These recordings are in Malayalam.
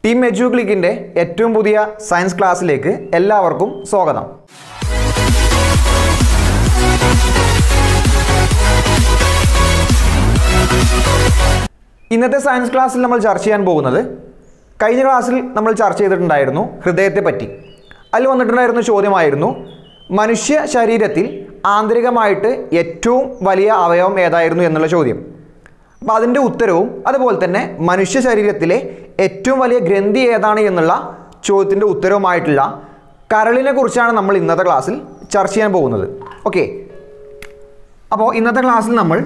ടീം എജു ക്ലിക്കിൻ്റെ ഏറ്റവും പുതിയ സയൻസ് ക്ലാസ്സിലേക്ക് എല്ലാവർക്കും സ്വാഗതം ഇന്നത്തെ സയൻസ് ക്ലാസ്സിൽ നമ്മൾ ചർച്ച ചെയ്യാൻ പോകുന്നത് കഴിഞ്ഞ ക്ലാസ്സിൽ നമ്മൾ ചർച്ച ചെയ്തിട്ടുണ്ടായിരുന്നു ഹൃദയത്തെ പറ്റി അതിൽ വന്നിട്ടുണ്ടായിരുന്ന ചോദ്യമായിരുന്നു മനുഷ്യ ശരീരത്തിൽ ആന്തരികമായിട്ട് ഏറ്റവും വലിയ അവയവം ഏതായിരുന്നു എന്നുള്ള ചോദ്യം അപ്പോൾ അതിൻ്റെ ഉത്തരവും അതുപോലെ തന്നെ മനുഷ്യ ശരീരത്തിലെ ഏറ്റവും വലിയ ഗ്രന്ഥി ഏതാണ് എന്നുള്ള ചോദ്യത്തിൻ്റെ ഉത്തരവുമായിട്ടുള്ള കരളിനെ കുറിച്ചാണ് നമ്മൾ ഇന്നത്തെ ക്ലാസ്സിൽ ചർച്ച ചെയ്യാൻ പോകുന്നത് ഓക്കെ അപ്പോൾ ഇന്നത്തെ ക്ലാസ്സിൽ നമ്മൾ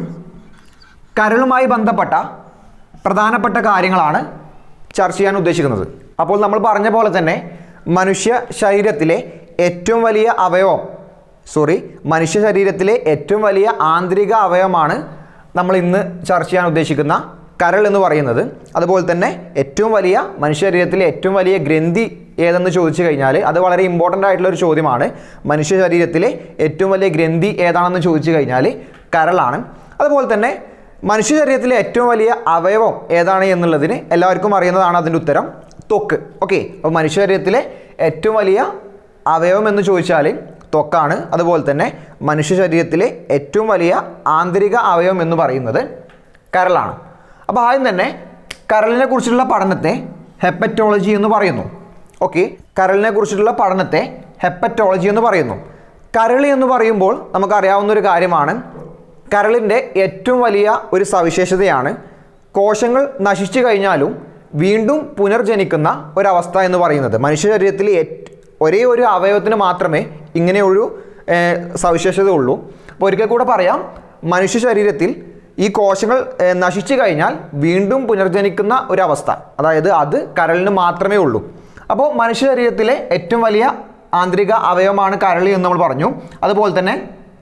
കരളുമായി ബന്ധപ്പെട്ട പ്രധാനപ്പെട്ട കാര്യങ്ങളാണ് ചർച്ച ചെയ്യാൻ ഉദ്ദേശിക്കുന്നത് അപ്പോൾ നമ്മൾ പറഞ്ഞ പോലെ തന്നെ മനുഷ്യ ശരീരത്തിലെ ഏറ്റവും വലിയ അവയവം സോറി മനുഷ്യ ശരീരത്തിലെ ഏറ്റവും വലിയ ആന്തരിക അവയവമാണ് നമ്മൾ ഇന്ന് ചർച്ച ചെയ്യാൻ ഉദ്ദേശിക്കുന്ന കരൾ എന്ന് പറയുന്നത് അതുപോലെ തന്നെ ഏറ്റവും വലിയ മനുഷ്യ ശരീരത്തിലെ ഏറ്റവും വലിയ ഗ്രന്ഥി ഏതെന്ന് ചോദിച്ചു കഴിഞ്ഞാൽ അത് വളരെ ഇമ്പോർട്ടൻ്റ് ആയിട്ടുള്ള ഒരു ചോദ്യമാണ് മനുഷ്യ ശരീരത്തിലെ ഏറ്റവും വലിയ ഗ്രന്ഥി ഏതാണെന്ന് ചോദിച്ചു കഴിഞ്ഞാൽ കരളാണ് അതുപോലെ തന്നെ മനുഷ്യ ശരീരത്തിലെ ഏറ്റവും വലിയ അവയവം ഏതാണ് എന്നുള്ളതിന് എല്ലാവർക്കും അറിയുന്നതാണ് അതിൻ്റെ ഉത്തരം ത്വക്ക് ഓക്കെ അപ്പോൾ മനുഷ്യ ശരീരത്തിലെ ഏറ്റവും വലിയ അവയവം എന്ന് ചോദിച്ചാൽ ത്വക്കാണ് അതുപോലെ തന്നെ മനുഷ്യ ശരീരത്തിലെ ഏറ്റവും വലിയ ആന്തരിക അവയവം എന്ന് പറയുന്നത് കരളാണ് അപ്പോൾ ആദ്യം തന്നെ കരളിനെ കുറിച്ചുള്ള പഠനത്തെ ഹെപ്പറ്റോളജി എന്ന് പറയുന്നു ഓക്കെ കരളിനെ കുറിച്ചിട്ടുള്ള പഠനത്തെ ഹെപ്പറ്റോളജി എന്ന് പറയുന്നു കരളി എന്ന് പറയുമ്പോൾ നമുക്കറിയാവുന്ന ഒരു കാര്യമാണ് കരളിൻ്റെ ഏറ്റവും വലിയ ഒരു സവിശേഷതയാണ് കോശങ്ങൾ നശിച്ചു കഴിഞ്ഞാലും വീണ്ടും പുനർജനിക്കുന്ന ഒരവസ്ഥ എന്ന് പറയുന്നത് മനുഷ്യ ശരീരത്തിൽ ഏറ്റ- ഒരേ ഒരു അവയവത്തിന് മാത്രമേ ഇങ്ങനെ ഒരു ഏർ, സവിശേഷത ഉള്ളൂ അപ്പോൾ ഒരിക്കൽ കൂടെ പറയാം മനുഷ്യ ശരീരത്തിൽ ഈ കോശങ്ങൾ ഏർ, നശിച്ചു കഴിഞ്ഞാൽ വീണ്ടും പുനർജനിക്കുന്ന ഒരവസ്ഥ അതായത് അത് കരളിന് മാത്രമേ ഉള്ളൂ അപ്പോൾ മനുഷ്യ ശരീരത്തിലെ ഏറ്റവും വലിയ ആന്തരിക അവയവമാണ് കരളി എന്ന് നമ്മൾ പറഞ്ഞു അതുപോലെ തന്നെ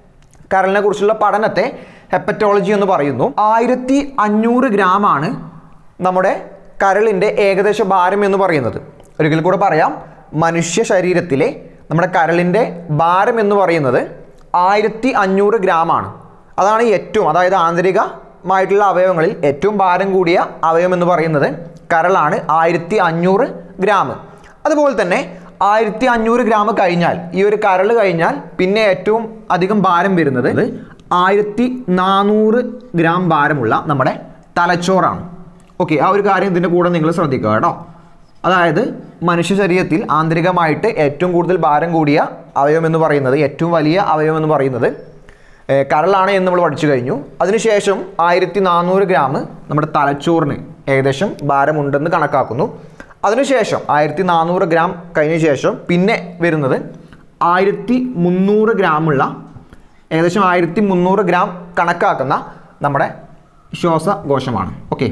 കരളിനെ കുറിച്ചുള്ള പഠനത്തെ ഹെപ്പറ്റോളജി എന്ന് പറയുന്നു ആയിരത്തി അഞ്ഞൂറ് ഗ്രാമാണ് നമ്മുടെ കരളിൻ്റെ ഏകദേശ ഭാരം എന്ന് പറയുന്നത് ഒരിക്കൽ കൂടെ പറയാം മനുഷ്യ ശരീരത്തിലെ നമ്മുടെ കരളിൻ്റെ ഭാരം എന്ന് പറയുന്നത് ആയിരത്തി അഞ്ഞൂറ് ഗ്രാമാണ് അതാണ് ഏറ്റവും അതായത് ആന്തരികമായിട്ടുള്ള അവയവങ്ങളിൽ ഏറ്റവും ഭാരം കൂടിയ അവയവം എന്ന് പറയുന്നത് കരളാണ് ആയിരത്തി അഞ്ഞൂറ് ഗ്രാം അതുപോലെ തന്നെ ആയിരത്തി അഞ്ഞൂറ് ഗ്രാം കഴിഞ്ഞാൽ ഈ ഒരു കരൾ കഴിഞ്ഞാൽ പിന്നെ ഏറ്റവും അധികം ഭാരം വരുന്നത് ആയിരത്തി നാനൂറ് ഗ്രാം ഭാരമുള്ള നമ്മുടെ തലച്ചോറാണ് ഓക്കെ ആ ഒരു കാര്യം ഇതിൻ്റെ കൂടെ നിങ്ങൾ ശ്രദ്ധിക്കുക കേട്ടോ അതായത് മനുഷ്യ ശരീരത്തിൽ ആന്തരികമായിട്ട് ഏറ്റവും കൂടുതൽ ഭാരം കൂടിയ അവയവം എന്ന് പറയുന്നത് ഏറ്റവും വലിയ അവയവം എന്ന് പറയുന്നത് ഏഹ്, കരളാണ് എന്ന് നമ്മൾ പഠിച്ചു കഴിഞ്ഞു അതിനുശേഷം ആയിരത്തി നാനൂറ് ഗ്രാം നമ്മുടെ തലച്ചോറിന് ഏകദേശം ഭാരമുണ്ടെന്ന് കണക്കാക്കുന്നു അതിനുശേഷം ആയിരത്തി നാനൂറ് ഗ്രാം കഴിഞ്ഞ ശേഷം പിന്നെ വരുന്നത് ആയിരത്തി മുന്നൂറ് ഗ്രാമുള്ള ഏകദേശം ആയിരത്തി മുന്നൂറ് ഗ്രാം കണക്കാക്കുന്ന നമ്മുടെ ശ്വാസകോശമാണ് ഓക്കെ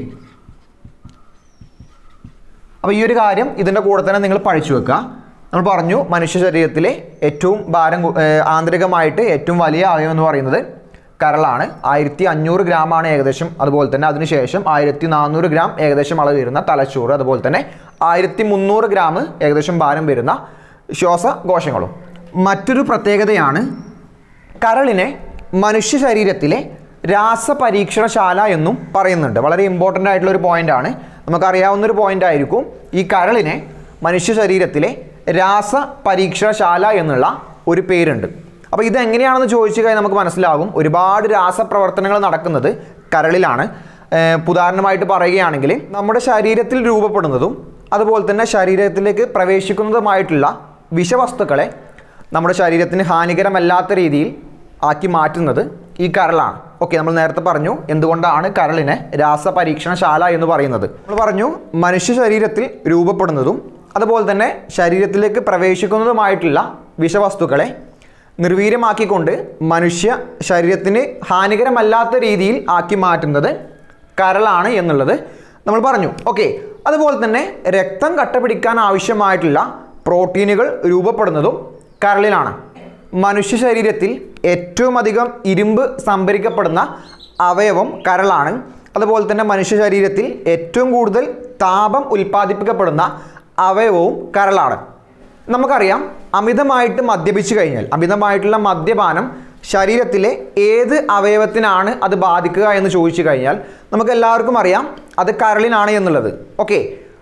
അപ്പോൾ ഈ ഒരു കാര്യം ഇതിൻ്റെ കൂടെ തന്നെ നിങ്ങൾ പഠിച്ചു വെക്കുക നമ്മൾ പറഞ്ഞു മനുഷ്യ ശരീരത്തിലെ ഏറ്റവും ഭാരം കു- ഏർ ആന്തരികമായിട്ട് ഏറ്റവും വലിയ അവയവം എന്ന് പറയുന്നത് കരളാണ് ആയിരത്തി അഞ്ഞൂറ് ഗ്രാമാണ് ഏകദേശം അതുപോലെ തന്നെ അതിനുശേഷം ആയിരത്തി നാനൂറ് ഗ്രാം ഏകദേശം അളവ് വരുന്ന തലച്ചോറ് അതുപോലെ തന്നെ ആയിരത്തി മുന്നൂറ് ഗ്രാം ഏകദേശം ഭാരം വരുന്ന ശ്വാസകോശങ്ങളും മറ്റൊരു പ്രത്യേകതയാണ് കരളിനെ മനുഷ്യ ശരീരത്തിലെ രാസപരീക്ഷണശാല എന്നും പറയുന്നുണ്ട് വളരെ ഇമ്പോർട്ടൻ്റ് ആയിട്ടുള്ള ഒരു പോയിൻ്റാണ് നമുക്കറിയാവുന്ന ഒരു പോയിൻ്റ് ആയിരിക്കും ഈ കരളിനെ മനുഷ്യ ശരീരത്തിലെ രാസപരീക്ഷണശാല എന്നുള്ള ഒരു പേരുണ്ട് അപ്പോൾ ഇത് എങ്ങനെയാണെന്ന് ചോദിച്ചു കഴിഞ്ഞാൽ നമുക്ക് മനസ്സിലാകും ഒരുപാട് രാസപ്രവർത്തനങ്ങൾ നടക്കുന്നത് കരളിലാണ് ഏർ ഉദാഹരണമായിട്ട് പറയുകയാണെങ്കിൽ നമ്മുടെ ശരീരത്തിൽ രൂപപ്പെടുന്നതും അതുപോലെ തന്നെ ശരീരത്തിലേക്ക് പ്രവേശിക്കുന്നതുമായിട്ടുള്ള വിഷവസ്തുക്കളെ നമ്മുടെ ശരീരത്തിന് ഹാനികരമല്ലാത്ത രീതിയിൽ ആക്കി മാറ്റുന്നത് ഈ കരളാണ് ഓക്കെ നമ്മൾ നേരത്തെ പറഞ്ഞു എന്തുകൊണ്ടാണ് കരളിനെ രാസപരീക്ഷണശാല എന്ന് പറയുന്നത് നമ്മൾ പറഞ്ഞു മനുഷ്യ ശരീരത്തിൽ രൂപപ്പെടുന്നതും അതുപോലെ തന്നെ ശരീരത്തിലേക്ക് പ്രവേശിക്കുന്നതുമായിട്ടുള്ള വിഷവസ്തുക്കളെ നിർവീര്യമാക്കിക്കൊണ്ട് മനുഷ്യ ശരീരത്തിന് ഹാനികരമല്ലാത്ത രീതിയിൽ ആക്കി മാറ്റുന്നത് കരളാണ് എന്നുള്ളത് നമ്മൾ പറഞ്ഞു ഓക്കെ അതുപോലെ തന്നെ രക്തം കട്ടപിടിക്കാൻ ആവശ്യമായിട്ടുള്ള പ്രോട്ടീനുകൾ രൂപപ്പെടുന്നതും കരളിലാണ് മനുഷ്യ ശരീരത്തിൽ ഏറ്റവും അധികം ഇരുമ്പ് സംഭരിക്കപ്പെടുന്ന അവയവം കരളാണ് അതുപോലെ തന്നെ മനുഷ്യ ശരീരത്തിൽ ഏറ്റവും കൂടുതൽ താപം ഉൽപ്പാദിപ്പിക്കപ്പെടുന്ന അവയവവും കരളാണ് നമുക്കറിയാം അമിതമായിട്ട് മദ്യപിച്ചു കഴിഞ്ഞാൽ അമിതമായിട്ടുള്ള മദ്യപാനം ശരീരത്തിലെ ഏത് അവയവത്തിനാണ് അത് ബാധിക്കുക എന്ന് ചോദിച്ചു കഴിഞ്ഞാൽ നമുക്ക് എല്ലാവർക്കും അറിയാം അത് കരളിനാണ് എന്നുള്ളത് ഓക്കെ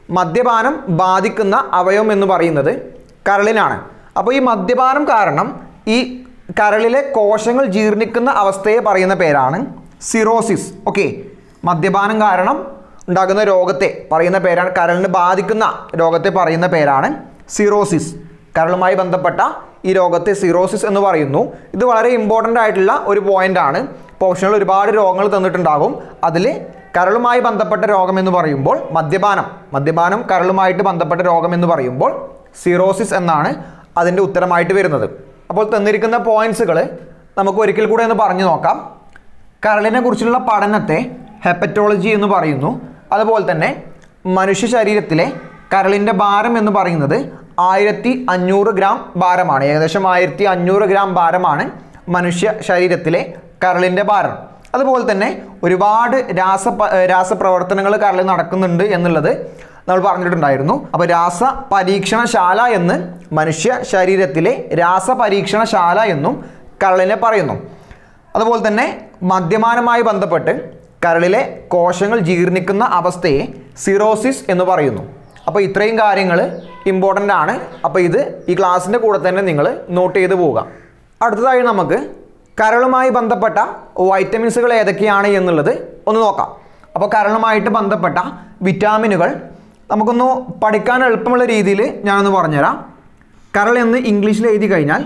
മദ്യപാനം ബാധിക്കുന്ന അവയവം എന്ന് പറയുന്നത് കരളിനാണ് അപ്പോൾ ഈ മദ്യപാനം കാരണം ഈ കരളിലെ കോശങ്ങൾ ജീർണിക്കുന്ന അവസ്ഥയെ പറയുന്ന പേരാണ് സിറോസിസ് ഓക്കെ മദ്യപാനം കാരണം ഉണ്ടാകുന്ന രോഗത്തെ പറയുന്ന പേരാണ് കരളിന് ബാധിക്കുന്ന രോഗത്തെ പറയുന്ന പേരാണ് സിറോസിസ് കരളുമായി ബന്ധപ്പെട്ട ഈ രോഗത്തെ സിറോസിസ് എന്ന് പറയുന്നു ഇത് വളരെ ഇമ്പോർട്ടൻ്റ് ആയിട്ടുള്ള ഒരു പോയിന്റ് ആണ് പോർഷനിൽ ഒരുപാട് രോഗങ്ങൾ തന്നിട്ടുണ്ടാകും അതിൽ കരളുമായി ബന്ധപ്പെട്ട രോഗം എന്ന് പറയുമ്പോൾ മദ്യപാനം മദ്യപാനം കരളുമായിട്ട് ബന്ധപ്പെട്ട രോഗം എന്ന് പറയുമ്പോൾ സിറോസിസ് എന്നാണ് അതിൻ്റെ ഉത്തരമായിട്ട് വരുന്നത് അപ്പോൾ തന്നിരിക്കുന്ന പോയിന്റ്സുകൾ നമുക്ക് ഒരിക്കൽ കൂടെ ഒന്ന് പറഞ്ഞു നോക്കാം കരളിനെ കുറിച്ചുള്ള പഠനത്തെ ഹെപ്പറ്റോളജി എന്ന് പറയുന്നു അതുപോലെ തന്നെ മനുഷ്യ ശരീരത്തിലെ കരളിൻ്റെ ഭാരം എന്ന് പറയുന്നത് ആയിരത്തി അഞ്ഞൂറ് ഗ്രാം ഭാരമാണ് ഏകദേശം ആയിരത്തി അഞ്ഞൂറ് ഗ്രാം ഭാരമാണ് മനുഷ്യ ശരീരത്തിലെ കരളിൻ്റെ ഭാരം അതുപോലെ തന്നെ ഒരുപാട് രാസ രാസപ്രവർത്തനങ്ങൾ കരളിൽ നടക്കുന്നുണ്ട് എന്നുള്ളത് നമ്മൾ പറഞ്ഞിട്ടുണ്ടായിരുന്നു അപ്പോൾ രാസ പരീക്ഷണശാല എന്ന് മനുഷ്യ ശരീരത്തിലെ രാസപരീക്ഷണശാല എന്നും കരളിനെ പറയുന്നു അതുപോലെ തന്നെ മദ്യപാനവുമായി ബന്ധപ്പെട്ട് കരളിലെ കോശങ്ങൾ ജീർണിക്കുന്ന അവസ്ഥയെ സിറോസിസ് എന്ന് പറയുന്നു അപ്പോൾ ഇത്രയും കാര്യങ്ങൾ ഇമ്പോർട്ടൻ്റ് ആണ് അപ്പോൾ ഇത് ഈ ക്ലാസ്സിൻ്റെ കൂടെ തന്നെ നിങ്ങൾ നോട്ട് ചെയ്ത് പോവുക അടുത്തതായി നമുക്ക് കരളുമായി ബന്ധപ്പെട്ട വൈറ്റമിൻസുകൾ ഏതൊക്കെയാണ് എന്നുള്ളത് ഒന്ന് നോക്കാം അപ്പോൾ കരളുമായിട്ട് ബന്ധപ്പെട്ട വിറ്റാമിനുകൾ നമുക്കൊന്ന് പഠിക്കാൻ എളുപ്പമുള്ള രീതിയിൽ ഞാനൊന്ന് പറഞ്ഞുതരാം കരൾ എന്ന് ഇംഗ്ലീഷിൽ എഴുതി കഴിഞ്ഞാൽ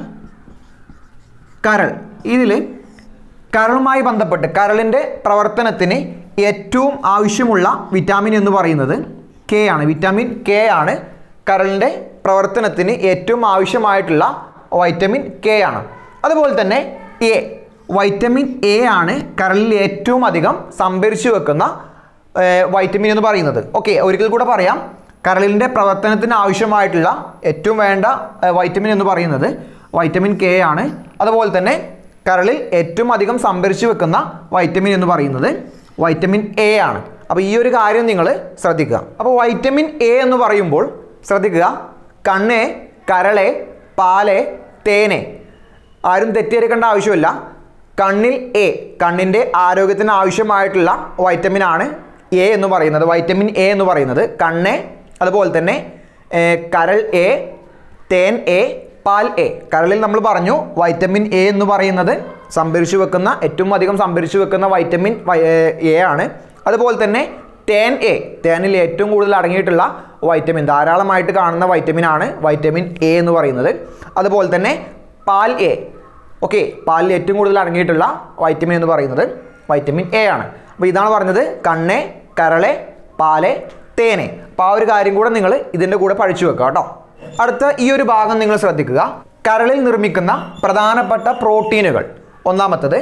കരൾ ഇതിൽ കരളുമായി ബന്ധപ്പെട്ട് കരളിൻ്റെ പ്രവർത്തനത്തിന് ഏറ്റവും ആവശ്യമുള്ള വിറ്റാമിൻ എന്ന് പറയുന്നത് കെ ആണ് വിറ്റാമിൻ കെ ആണ് കരളിൻ്റെ പ്രവർത്തനത്തിന് ഏറ്റവും ആവശ്യമായിട്ടുള്ള വൈറ്റമിൻ കെ ആണ് അതുപോലെ തന്നെ എ വൈറ്റമിൻ എ ആണ് കരളിൽ ഏറ്റവും അധികം സംഭരിച്ചു വെക്കുന്ന ഏർ, വൈറ്റമിൻ എന്ന് പറയുന്നത് ഓക്കെ ഒരിക്കൽ കൂടെ പറയാം കരളിൻ്റെ പ്രവർത്തനത്തിന് ആവശ്യമായിട്ടുള്ള ഏറ്റവും വേണ്ട ഏർ, വൈറ്റമിൻ എന്ന് പറയുന്നത് വൈറ്റമിൻ കെ ആണ് അതുപോലെ തന്നെ കരളിൽ ഏറ്റവും അധികം സംഭരിച്ചു വെക്കുന്ന വൈറ്റമിൻ എന്ന് പറയുന്നത് വൈറ്റമിൻ എ ആണ് അപ്പോൾ ഈ ഒരു കാര്യം നിങ്ങൾ ശ്രദ്ധിക്കുക അപ്പോൾ വൈറ്റമിൻ എ എന്ന് പറയുമ്പോൾ ശ്രദ്ധിക്കുക കണ്ണേ കരളെ പാലെ തേനെ ആരും തെറ്റിദ്ധരിക്കേണ്ട ആവശ്യമില്ല കണ്ണിൽ എ കണ്ണിൻ്റെ ആരോഗ്യത്തിന് ആവശ്യമായിട്ടുള്ള വൈറ്റമിൻ ആണ് എ എന്ന് പറയുന്നത് വൈറ്റമിൻ എ എന്ന് പറയുന്നത് കണ്ണ് അതുപോലെ തന്നെ ഏ, കരൾ എ തേൻ എ പാൽ എ കരളിൽ നമ്മൾ പറഞ്ഞു വൈറ്റമിൻ എ എന്ന് പറയുന്നത് സംഭരിച്ചു വെക്കുന്ന ഏറ്റവും അധികം സംഭരിച്ചു വെക്കുന്ന വൈറ്റമിൻ വൈ- ഏ, എ ആണ് അതുപോലെ തന്നെ തേൻ എ തേനിൽ ഏറ്റവും കൂടുതൽ അടങ്ങിയിട്ടുള്ള വൈറ്റമിൻ ധാരാളമായിട്ട് കാണുന്ന വൈറ്റമിൻ ആണ് വൈറ്റമിൻ എ എന്ന് പറയുന്നത് അതുപോലെ തന്നെ പാൽ എ ഓക്കെ പാലിൽ ഏറ്റവും കൂടുതൽ അടങ്ങിയിട്ടുള്ള വൈറ്റമിൻ എന്ന് പറയുന്നത് വൈറ്റമിൻ എ ആണ് അപ്പോൾ ഇതാണ് പറഞ്ഞത് കണ്ണെ കരളെ പാലെ തേനെ അപ്പോൾ ആ ഒരു കാര്യം കൂടെ നിങ്ങൾ ഇതിൻ്റെ കൂടെ പഠിച്ചു വെക്കുക കേട്ടോ അടുത്ത ഈ ഒരു ഭാഗം നിങ്ങൾ ശ്രദ്ധിക്കുക കരളിൽ നിർമ്മിക്കുന്ന പ്രധാനപ്പെട്ട പ്രോട്ടീനുകൾ ഒന്നാമത്തത്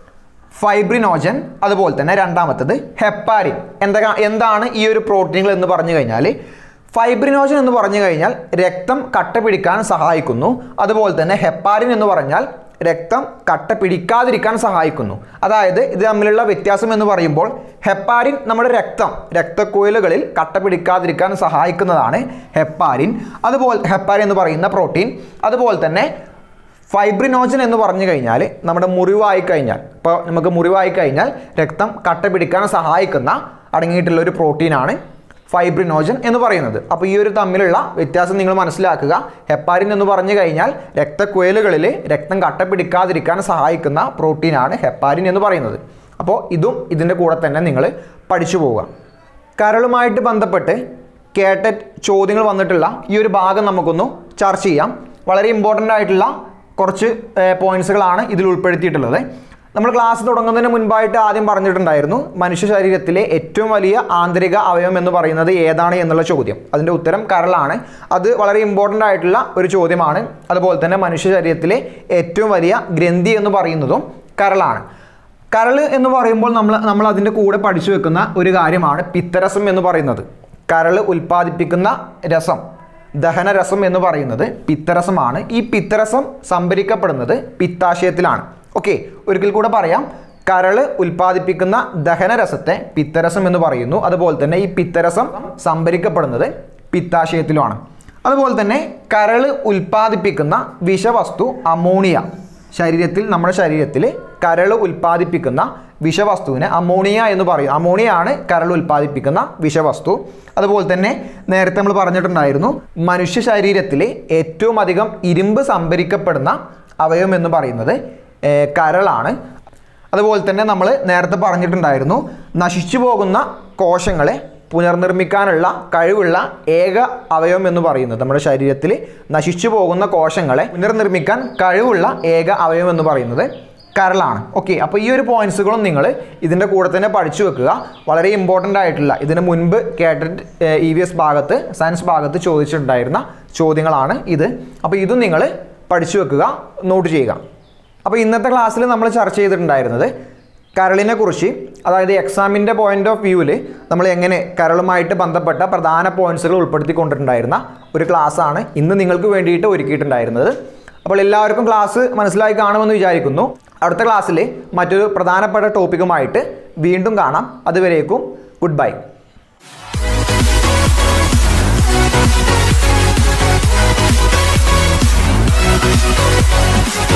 ഫൈബ്രിനോജൻ അതുപോലെ തന്നെ രണ്ടാമത്തത് ഹെപ്പാരിൻ എന്താ എന്താണ് ഈ ഒരു പ്രോട്ടീനുകൾ എന്ന് പറഞ്ഞു കഴിഞ്ഞാൽ ഫൈബ്രിനോജൻ എന്ന് പറഞ്ഞു കഴിഞ്ഞാൽ രക്തം കട്ട പിടിക്കാൻ സഹായിക്കുന്നു അതുപോലെ തന്നെ ഹെപ്പാരിൻ എന്ന് പറഞ്ഞാൽ രക്തം കട്ട പിടിക്കാതിരിക്കാൻ സഹായിക്കുന്നു അതായത് ഇത് തമ്മിലുള്ള വ്യത്യാസം എന്ന് പറയുമ്പോൾ ഹെപ്പാരിൻ നമ്മുടെ രക്തം രക്തക്കുഴലുകളിൽ കട്ട പിടിക്കാതിരിക്കാൻ സഹായിക്കുന്നതാണ് ഹെപ്പാരിൻ അതുപോലെ ഹെപ്പാരിൻ എന്ന് പറയുന്ന പ്രോട്ടീൻ അതുപോലെ തന്നെ ഫൈബ്രിനോജൻ എന്ന് പറഞ്ഞു കഴിഞ്ഞാൽ നമ്മുടെ മുറിവായി കഴിഞ്ഞാൽ ഇപ്പോൾ നമുക്ക് മുറിവായി കഴിഞ്ഞാൽ രക്തം കട്ട പിടിക്കാൻ സഹായിക്കുന്ന അടങ്ങിയിട്ടുള്ള ഒരു പ്രോട്ടീനാണ് ഫൈബ്രിനോജൻ എന്ന് പറയുന്നത് അപ്പോൾ ഈ ഒരു തമ്മിലുള്ള വ്യത്യാസം നിങ്ങൾ മനസ്സിലാക്കുക ഹെപ്പാരിൻ എന്ന് പറഞ്ഞു കഴിഞ്ഞാൽ രക്തക്കുഴലുകളിൽ രക്തം കട്ട പിടിക്കാതിരിക്കാൻ സഹായിക്കുന്ന പ്രോട്ടീനാണ് ഹെപ്പാരിൻ എന്ന് പറയുന്നത് അപ്പോൾ ഇതും ഇതിൻ്റെ കൂടെ തന്നെ നിങ്ങൾ പഠിച്ചു പോവുക കരളുമായിട്ട് ബന്ധപ്പെട്ട് കേട്ട ചോദ്യങ്ങൾ വന്നിട്ടുള്ള ഈ ഒരു ഭാഗം നമുക്കൊന്ന് ചർച്ച ചെയ്യാം വളരെ ഇമ്പോർട്ടൻ്റ് ആയിട്ടുള്ള കുറച്ച് പോയിന്റ്സുകളാണ് ഇതിൽ ഉൾപ്പെടുത്തിയിട്ടുള്ളത് നമ്മൾ ക്ലാസ് തുടങ്ങുന്നതിന് മുൻപായിട്ട് ആദ്യം പറഞ്ഞിട്ടുണ്ടായിരുന്നു മനുഷ്യ ശരീരത്തിലെ ഏറ്റവും വലിയ ആന്തരിക അവയവം എന്ന് പറയുന്നത് ഏതാണ് എന്നുള്ള ചോദ്യം അതിൻ്റെ ഉത്തരം കരളാണ് അത് വളരെ ഇമ്പോർട്ടൻ്റ് ആയിട്ടുള്ള ഒരു ചോദ്യമാണ് അതുപോലെ തന്നെ മനുഷ്യ ശരീരത്തിലെ ഏറ്റവും വലിയ ഗ്രന്ഥി എന്ന് പറയുന്നതും കരളാണ് കരൾ എന്ന് പറയുമ്പോൾ നമ്മൾ നമ്മൾ അതിൻ്റെ കൂടെ പഠിച്ചു വെക്കുന്ന ഒരു കാര്യമാണ് പിത്തരസം എന്ന് പറയുന്നത് കരൾ ഉൽപ്പാദിപ്പിക്കുന്ന രസം ദഹനരസം എന്ന് പറയുന്നത് പിത്തരസമാണ് ഈ പിത്തരസം സംഭരിക്കപ്പെടുന്നത് പിത്താശയത്തിലാണ് ഓക്കെ ഒരിക്കൽ കൂടെ പറയാം കരൾ ഉൽപ്പാദിപ്പിക്കുന്ന ദഹനരസത്തെ പിത്തരസം എന്ന് പറയുന്നു അതുപോലെ തന്നെ ഈ പിത്തരസം സംഭരിക്കപ്പെടുന്നത് പിത്താശയത്തിലുമാണ് അതുപോലെ തന്നെ കരൾ ഉൽപ്പാദിപ്പിക്കുന്ന വിഷവസ്തു അമോണിയ ശരീരത്തിൽ നമ്മുടെ ശരീരത്തിൽ കരൾ ഉൽപ്പാദിപ്പിക്കുന്ന വിഷവസ്തുവിനെ അമോണിയ എന്ന് പറയും അമോണിയയാണ് കരൾ ഉൽപ്പാദിപ്പിക്കുന്ന വിഷവസ്തു അതുപോലെ തന്നെ നേരത്തെ നമ്മൾ പറഞ്ഞിട്ടുണ്ടായിരുന്നു മനുഷ്യ ശരീരത്തിലെ ഏറ്റവും അധികം ഇരുമ്പ് സംഭരിക്കപ്പെടുന്ന അവയവം എന്ന് പറയുന്നത് ഏർ, കരളാണ് അതുപോലെ തന്നെ നമ്മൾ നേരത്തെ പറഞ്ഞിട്ടുണ്ടായിരുന്നു നശിച്ചു പോകുന്ന കോശങ്ങളെ പുനർനിർമ്മിക്കാനുള്ള കഴിവുള്ള ഏക അവയവം എന്ന് പറയുന്നത് നമ്മുടെ ശരീരത്തിൽ നശിച്ചു പോകുന്ന കോശങ്ങളെ പുനർനിർമ്മിക്കാൻ കഴിവുള്ള ഏക അവയവം എന്ന് പറയുന്നത് കരളാണ് ഓക്കെ അപ്പോൾ ഈ ഒരു പോയിന്റ്സുകളും നിങ്ങൾ ഇതിൻ്റെ കൂടെ തന്നെ പഠിച്ചു വെക്കുക വളരെ ഇമ്പോർട്ടൻ്റ് ആയിട്ടുള്ള ഇതിന് മുൻപ് കേട്ടിട്ട് ഇ വി എസ് ഭാഗത്ത് സയൻസ് ഭാഗത്ത് ചോദിച്ചിട്ടുണ്ടായിരുന്ന ചോദ്യങ്ങളാണ് ഇത് അപ്പോൾ ഇതും നിങ്ങൾ പഠിച്ചു വെക്കുക നോട്ട് ചെയ്യുക അപ്പോൾ ഇന്നത്തെ ക്ലാസ്സിൽ നമ്മൾ ചർച്ച ചെയ്തിട്ടുണ്ടായിരുന്നത് കരളിനെ കുറിച്ച് അതായത് എക്സാമിൻ്റെ പോയിന്റ് ഓഫ് വ്യൂവിൽ നമ്മൾ എങ്ങനെ കരളുമായിട്ട് ബന്ധപ്പെട്ട പ്രധാന പോയിന്റ്സുകൾ ഉൾപ്പെടുത്തിക്കൊണ്ടിട്ടുണ്ടായിരുന്ന ഒരു ക്ലാസ്സാണ് ഇന്ന് നിങ്ങൾക്ക് വേണ്ടിയിട്ട് ഒരുക്കിയിട്ടുണ്ടായിരുന്നത് അപ്പോൾ എല്ലാവർക്കും ക്ലാസ് മനസ്സിലായി കാണുമെന്ന് വിചാരിക്കുന്നു അടുത്ത ക്ലാസ്സിൽ മറ്റൊരു പ്രധാനപ്പെട്ട ടോപ്പിക്കുമായിട്ട് വീണ്ടും കാണാം അതുവരേക്കും ഗുഡ് ബൈ Thank